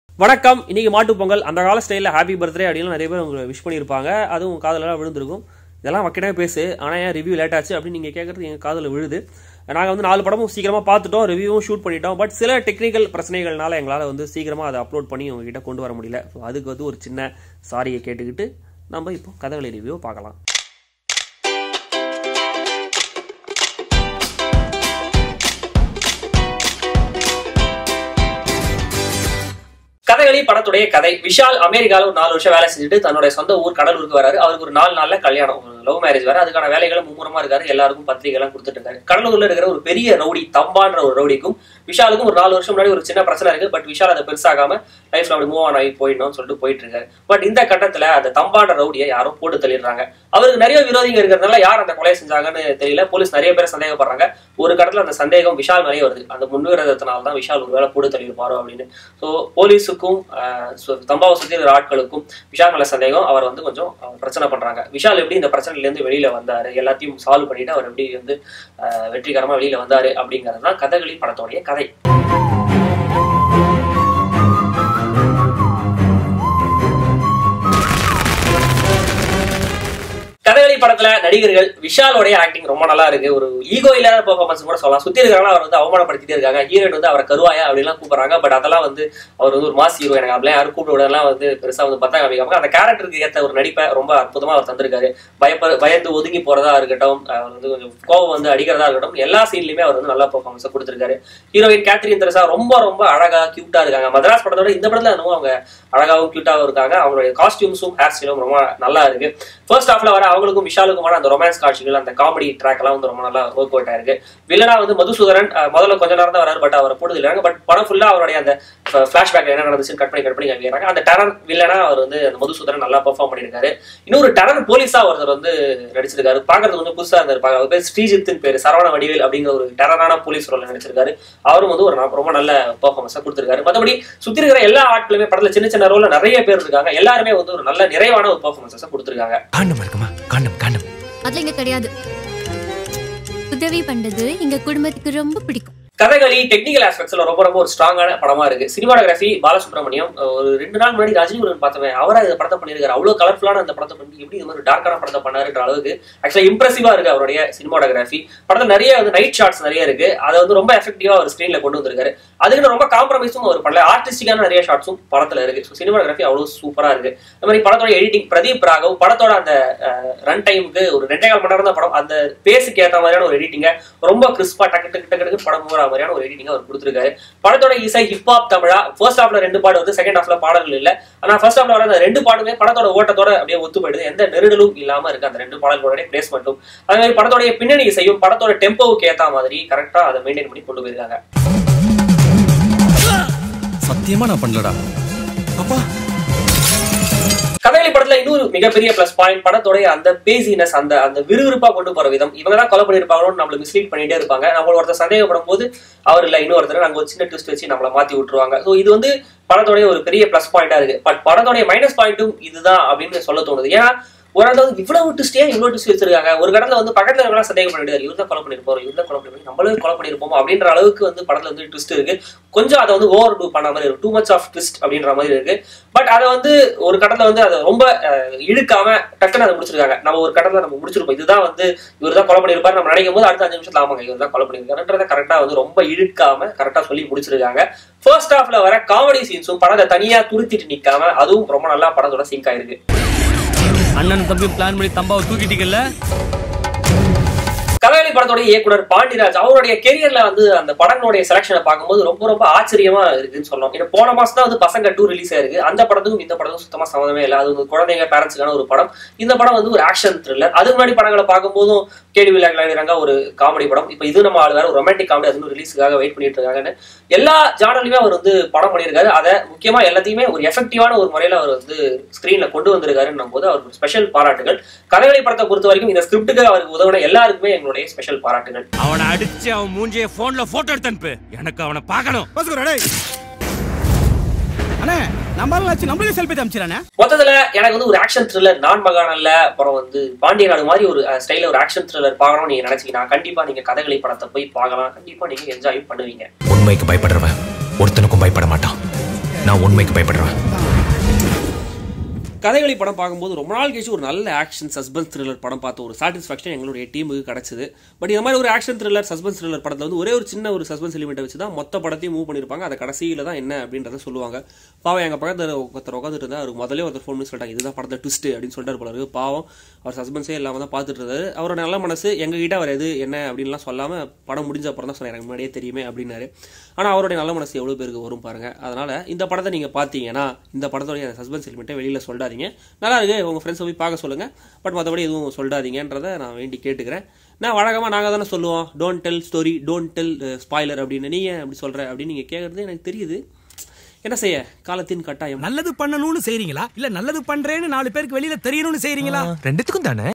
வணக்கம் இன்னைக்கு மாட்டு பொங்கல் அந்த கால ஸ்டைலில் ஹாப்பி பர்த்டே அப்படின்னு நிறைய பேர் உங்களுக்கு விஷ் பண்ணியிருப்பாங்க அதுவும் காதலெல்லாம் விழுந்திருக்கும் இதெல்லாம் வக்கனே பேசு ஆனால் ஏன் ரிவ்யூ லேட் ஆச்சு அப்படின்னு நீங்கள் கேட்குறது எங்கள் காதில் விழுது நாங்கள் வந்து நாலு படமும் சீக்கிரமாக பார்த்துட்டோம் ரிவ்யூவும் ஷூட் பண்ணிட்டோம் பட் சில டெக்னிக்கல் பிரச்சனைகள்னால எங்களால் வந்து சீக்கிரமாக அதை அப்லோட் பண்ணி உங்ககிட்ட கொண்டு வர முடியல ஸோ அதுக்கு வந்து ஒரு சின்ன சாரியை கேட்டுக்கிட்டு நம்ம இப்போ கதகளி ரிவ்யூ பார்க்கலாம் கதைகளி படத்துடைய கதை விஷால் அமெரிக்கால ஒரு நாலு வருஷம் வேலை செஞ்சுட்டு தன்னுடைய சொந்த ஊர் கடலூருக்கு வராரு அவருக்கு ஒரு நாலு நாள்ல கல்யாணம் லவ் மேரேஜ் வேற அதுக்கான வேலைகளை மும்முரமா இருக்காரு எல்லாருக்கும் பத்திரிகை எல்லாம் கொடுத்துட்டு இருக்காரு கடலூர்ல இருக்கிற ஒரு பெரிய ரவுடி தம்பான்ற ஒரு ரவுடிக்கும் விஷாலுக்கும் ஒரு நாலு வருஷம் முன்னாடி ஒரு சின்ன பிரச்சனை இருக்கு பட் விஷால் அதை பெருசாகாம லைஃப்ல அப்படி மூவ் ஆன் ஆகி போயிடணும்னு சொல்லிட்டு போயிட்டு இருக்காரு பட் இந்த கட்டத்துல அந்த தம்பான்ற ரவுடியை யாரும் போட்டு தள்ளிடுறாங்க அவருக்கு நிறைய விரோதிங்க இருக்கிறதுனால யார் அந்த கொலை செஞ்சாங்கன்னு தெரியல போலீஸ் நிறைய பேர் சந்தேகப்படுறாங்க ஒரு கட்டத்துல அந்த சந்தேகம் விஷால் மேலேயே வருது அந்த முன்விரோதத்தினால தான் விஷால் ஒருவேளை போட்டு தள்ளியிருப்பாரோ அப்படின்னு ஸோ போலீஸுக்கும் ஆஹ், சு- தம்பாவை சுற்றி இருக்கிற ஆட்களுக்கும் விஷால் மேல சந்தேகம் அவர் வந்து கொஞ்சம் அஹ், பிரச்சனை பண்றாங்க விஷால் எப்படி இந்த பிரச்சனையில இருந்து வெளியில வந்தாரு எல்லாத்தையும் சால்வ் பண்ணிட்டு அவர் எப்படி வந்து ஆஹ், வெற்றிகரமா வெளியில வந்தாரு அப்படிங்கிறது தான் கதகளி படத்தோடைய கதை கதகளி படத்துல நடிகர்கள் விஷாலோடைய ஆக்டிங் ரொம்ப நல்லா இருக்கு ஒரு ஈகோ இல்லாத பெர்ஃபார்மன்ஸ் கூட சொல்லலாம் சுத்தி இருக்கிறவங்க அவர் வந்து அவமானப்படுத்திட்டே இருக்காங்க ஹீரோயின் வந்து அவரை கருவாயா அப்படிலாம் கூப்பிடுறாங்க பட் அதெல்லாம் வந்து அவர் வந்து ஒரு மாஸ் ஹீரோ எனக்கு அப்படிலாம் யாரும் கூப்பிட விடலாம் வந்து பெருசா வந்து பத்தா காமிக்காம அந்த கேரக்டருக்கு ஏத்த ஒரு நடிப்பை ரொம்ப அற்புதமா அவர் தந்திருக்காரு பயப்ப பயந்து ஒதுங்கி போறதா இருக்கட்டும் அவர் வந்து கொஞ்சம் கோவம் வந்து அடிக்கிறதா இருக்கட்டும் எல்லா சீன்லயுமே அவர் வந்து நல்ல பெர்ஃபார்மன்ஸ் கொடுத்திருக்காரு ஹீரோயின் கேத்ரின் தெரசா ரொம்ப ரொம்ப அழகா கியூட்டா இருக்காங்க மதராஸ் படத்தோட இந்த படத்துல என்னமோ அவங்க அழகாவும் கியூட்டாவும் இருக்காங்க அவங்களுடைய காஸ்டியூம்ஸும் ஹேர் ஸ்டைலும் ரொம்ப நல்லா இருக்கு ஃபர்ஸ்ட் ஹாஃப்ல வர அவங்களுக்கும் விஷாலுக்குமான அந்த ரொமான்ஸ் காட்சிகள் அந்த காமெடி ட்ராக் எல்லாம் வந்து ரொம்ப நல்லா ஒர்க் அவுட் ஆயிருக்கு வில்லனா வந்து மதுசூதரன் அஹ், முதல்ல கொஞ்ச நேரம் தான் வராரு பட் அவரை போட்டு இல்லைங்க பட் படம் ஃபுல்லா அவருடைய அந்த ஃபிளாஷ்பேக் என்ன நடந்துச்சுன்னு கட் பண்ணி கட் பண்ணி காமிக்கிறாங்க அந்த டெரர் வில்லனா அவர் வந்து அந்த மதுசூதரன் நல்லா பெர்ஃபார்ம் பண்ணியிருக்காரு இன்னொரு டெரர் போலீஸா ஒருத்தர் வந்து நடிச்சிருக்காரு பாக்குறது வந்து புதுசா இருந்திருப்பாங்க அவர் பேர் ஸ்ரீஜித்தின் பேர் சரவண வடிவேல் அப்படிங்கிற ஒரு டெரரான போலீஸ் ரோல் நடிச்சிருக்காரு அவரும் வந்து ஒரு ந- ரொம்ப நல்ல பெர்ஃபார்மன்ஸா கொடுத்திருக்காரு மற்றபடி சுத்தி இருக்கிற எல்லா ஆட்களுமே படத்துல சின்ன சின்ன ரோல்ல நிறைய பேர் இருக்காங்க எல்லாருமே வந்து ஒரு நல்ல நிறைவான ஒரு பெர்ஃபார்மன்ஸை கொடுத்திருக்காங்க காண்டம் இருக்குமா காண்டம் காண்டம் அதுல இங்க கிடையாது உதவி பண்றது எங்க குடும்பத்துக்கு ரொம்ப பிடிக்கும் கதைகளி டெக்னிக்கல் ஆஸ்பெக்ட்ஸ்ல ரொம்ப ரொம்ப ஒரு ஸ்ட்ராங்கான படமா இருக்கு சினிமாடோகிராஃபி பாலசுப்ரமணியம் ஒரு ரெண்டு நாள் முன்னாடி ரஜினி முருகன் பார்த்தவன் அவரா இந்த படத்தை பண்ணியிருக்காரு அவ்வளவு கலர்ஃபுல்லான அந்த படத்தை பண்ணி எப்படி இது மாதிரி டார்க்கான படத்தை பண்ணாருன்ற அளவுக்கு ஆக்சுவலா இம்ப்ரெசிவா இருக்கு அவருடைய சினிமாடோகிராஃபி படத்துல நிறைய வந்து நைட் ஷாட்ஸ் நிறைய இருக்கு அதை வந்து ரொம்ப எஃபெக்டிவா ஒரு ஸ்கிரீன்ல கொண்டு வந்திருக்காரு அதுக்கு ரொம்ப காம்ப்ரமைஸும் அவர் பண்ணல ஆர்டிஸ்டிக்கான நிறைய ஷாட்ஸும் படத்துல இருக்கு ஸோ சினிமாடோகிராஃபி அவ்வளவு சூப்பரா இருக்கு அது மாதிரி படத்தோட எடிட்டிங் பிரதீப் ராகவ் படத்தோட அந்த ரன் டைமுக்கு ஒரு ரெண்டே கால் மணி நேரம் தான் படம் அந்த பேஸுக்கு ஏற்ற மாதிரியான ஒரு எடிட்டிங்க ரொம்ப கிறிஸ்பா டக்கு டக்கு டக்கு டக்கு படம் போகிற மாதிரியான ஒரு எடிட்டிங் அவர் கொடுத்துருக்காரு படத்தோட இசை ஹிப்ஹாப் தமிழா ஃபர்ஸ்ட் ஹாஃப்ல ரெண்டு பாடு வந்து செகண்ட் ஹாஃப்ல பாடல்கள் இல்ல ஆனா ஃபர்ஸ்ட் ஹாஃப்ல வர அந்த ரெண்டு பாடுமே படத்தோட ஓட்டத்தோட அப்படியே ஒத்து போயிடுது எந்த நெருடலும் இல்லாம இருக்கு அந்த ரெண்டு பாடல்களுடைய பிளேஸ்மெண்ட்டும் அதே மாதிரி படத்தோட பின்னணி இசையும் படத்தோட டெம்போவுக்கு ஏத்த மாதிரி கரெக்டா அதை மெயின்டைன் பண்ணி கொண்டு போயிருக்காங்க சத்தியமா நான் பண்ணலடா அப்பா கதைகளி படத்துல இன்னொரு மிகப்பெரிய ப்ளஸ் பாயிண்ட் படத்தோடைய அந்த பேசினஸ் அந்த அந்த விறுவிறுப்பா கொண்டு போற விதம் இவங்க தான் கொலை பண்ணிருப்பாங்களோன்னு நம்மள மிஸ்லீட் பண்ணிட்டே இருப்பாங்க நம்ம ஒருத்தர் சந்தேகப்படும் போது அவர் இல்ல இன்னொருத்தர் நாங்க ஒரு சின்ன ட்விஸ்ட் வச்சு நம்மள மாத்தி விட்டுருவாங்க ஸோ இது வந்து படத்தோடைய ஒரு பெரிய ப்ளஸ் பாயிண்டா இருக்கு பட் படத்தோடைய மைனஸ் பாயிண்ட்டும் இதுதான் அப்படின்னு சொல்ல தோணுது ஏன்னா ஒரு இடத்துல வந்து இவ்வளவு ட்விஸ்டே இவ்வளவு ட்விஸ்ட் வச்சிருக்காங்க ஒரு கடத்துல வந்து பக்கத்துல இருக்கலாம் சந்தேகம் பண்ணிட்டு இவர் தான் கொலை பண்ணிருப்போம் இவர் தான் கொலை பண்ணிருப்போம் நம்மளும் கொலை பண்ணிருப்போம் அப்படின்ற அளவுக்கு வந்து படத்துல வந்து ட்விஸ்ட் இருக்கு கொஞ்சம் அதை வந்து ஓவர் டூ பண்ண மாதிரி இருக்கு டூ மச் ஆஃப் ட்விஸ்ட் அப்படின்ற மாதிரி இருக்கு பட் அதை வந்து ஒரு கட்டத்துல வந்து அதை ரொம்ப அஹ், இழுக்காம டக்குன்னு அதை முடிச்சிருக்காங்க நம்ம ஒரு கட்டத்துல நம்ம முடிச்சிருப்போம் இதுதான் வந்து இவர் தான் கொலை பண்ணிருப்பாரு நம்ம நினைக்கும் போது அடுத்த அஞ்சு நிமிஷத்துல ஆமாங்க இவர் தான் கொலை பண்ணிருக்காருன்றத கரெக்டா வந்து ரொம்ப இழுக்காம கரெக்டா சொல்லி முடிச்சிருக்காங்க ஃபர்ஸ்ட் ஹாஃப்ல வர காமெடி சீன்ஸும் படத்தை தனியா துருத்திட்டு நிக்காம அதுவும் ரொம்ப நல்லா படத்தோட சிங்க் ஆயிருக்கு அண்ணன் தம்பி பிளான் பண்ணி தம்பாவை தூக்கிட்டீங்கல்ல கதைகளி படத்தோட இயக்குனர் பாண்டிராஜ் அவருடைய கெரியர்ல வந்து அந்த படங்களுடைய செலக்ஷனை பார்க்கும்போது ரொம்ப ரொம்ப ஆச்சரியமா இருக்குன்னு சொல்லலாம் ஏன்னா போன மாசம் தான் வந்து பசங்க டூ ரிலீஸ் ஆயிருக்கு அந்த படத்துக்கும் இந்த படத்துக்கும் சுத்தமா சம்மந்தமே இல்லை அது வந்து குழந்தைங்க பேரண்ட்ஸுக்கான ஒரு படம் இந்த படம் வந்து ஒரு ஆக்ஷன் த்ரில்லர் அதுக்கு முன்னாடி படங்களை பார்க்கும்போதும் கேடி விளையாடுறாங்க ஒரு காமெடி படம் இப்போ இது நம்ம ஆள் வேற ரொமான்டிக் காமெடி அது ரிலீஸுக்காக வெயிட் பண்ணிட்டு இருக்காங்கன்னு எல்லா ஜானர்லையுமே அவர் வந்து படம் பண்ணியிருக்காரு அதை முக்கியமா எல்லாத்தையுமே ஒரு எஃபெக்டிவான ஒரு முறையில அவர் வந்து ஸ்கிரீன்ல கொண்டு வந்திருக்காருன்னும் போது அவருக்கு ஸ்பெஷல் பாராட்டுகள் கதைகளை படத்தை பொறுத்த வரைக்கும் இந்த ஸ்கிரிப்டுக்கு அவருக்கு உதவின எல்லாருக்குமே எங்களுடைய ஸ்பெஷல் பாராட்டுகள் அவனை அடிச்சு அவன் மூஞ்சிய போன்ல போட்டோ எடுத்து அனுப்பு எனக்கு அவனை பார்க்கணும் அண்ணே நம்ம நம்மளுக்கு செல்ஃபி அமைச்சிடானே மொத்தத்துல எனக்கு வந்து ஒரு ஆக்ஷன் த்ரில்லர் நான் மகானல்ல அப்புறம் வந்து பாண்டிய நாடு மாதிரி ஒரு ஸ்டைல ஒரு ஆக்ஷன் த்ரில்லர் பார்க்கணும்னு நீங்க நினைச்சீங்கன்னா கண்டிப்பா நீங்க கதைகளை படத்தை போய் பார்க்கலாம் கண்டிப்பா நீங்க என்ஜாய் பண்ணுவீங்க உண்மைக்கு பயப்படுறவன் ஒருத்தனுக்கும் பயப்பட மாட்டான் நான் உண்மைக்கு பயப்படுறேன் கதைகளி படம் பார்க்கும்போது ரொம்ப நாள் கழிச்சு ஒரு நல்ல ஆக்ஷன் சஸ்பென்ஸ் த்ரில்லர் படம் பார்த்த ஒரு சாட்டிஸ்ஃபேக்ஷன் எங்களுடைய டீமுக்கு கிடைச்சது பட் இந்த மாதிரி ஒரு ஆக்ஷன் த்ரில்லர் சஸ்பென்ஸ் த்ரில்லர் படத்தில் வந்து ஒரே ஒரு சின்ன ஒரு சஸ்பென்ஸ் எலிமெண்ட்டை வச்சு தான் மொத்த படத்தையும் மூவ் பண்ணியிருப்பாங்க அதை கடைசியில் தான் என்ன அப்படின்றத சொல்லுவாங்க பாவம் எங்கள் பக்கத்தில் ஒருத்தர் உட்காந்துட்டு இருந்தா அவருக்கு முதல்ல ஒருத்தர் ஃபோன் பண்ணி சொல்லிட்டாங்க இதுதான் படத்தில் ட்விஸ்ட் அப்படின்னு சொல்லிட்டு போல இருக்கு பாவம் அவர் சஸ்பென்ஸே இல்லாமல் தான் பார்த்துட்டு இருந்தாரு அவரோட நல்ல மனசு எங்ககிட்ட அவர் எது என்ன அப்படின்லாம் சொல்லாமல் படம் முடிஞ்ச அப்புறம் தான் சொன்னார் எனக்கு முன்னாடியே தெரியுமே அப்படின்னாரு ஆனால் அவருடைய நல்ல மனசு எவ்வளோ பேருக்கு வரும் பாருங்க அதனால இந்த படத்தை நீங்கள் பார்த்தீங்கன்னா இந்த படத்தோடைய சஸ்பென்ஸ் எலிமெண்ட்டை வெளியில் சொல்லாதீங்க நல்லா இருக்கு உங்கள் ஃப்ரெண்ட்ஸை போய் பார்க்க சொல்லுங்க பட் மற்றபடி எதுவும் சொல்லாதீங்கன்றதை நான் வேண்டி கேட்டுக்கிறேன் நான் வழக்கமாக நாங்கள் தானே சொல்லுவோம் don't tell story don't tell spoiler அப்படின்னு நீ ஏன் அப்படி சொல்கிற அப்படின்னு நீங்கள் கேட்குறது எனக்கு தெரியுது என்ன செய்ய காலத்தின் கட்டாயம் நல்லது பண்ணணும்னு செய்றீங்களா இல்ல நல்லது பண்றேன்னு நாலு பேருக்கு வெளியில தெரியணும்னு செய்றீங்களா ரெண்டுத்துக்கும் தானே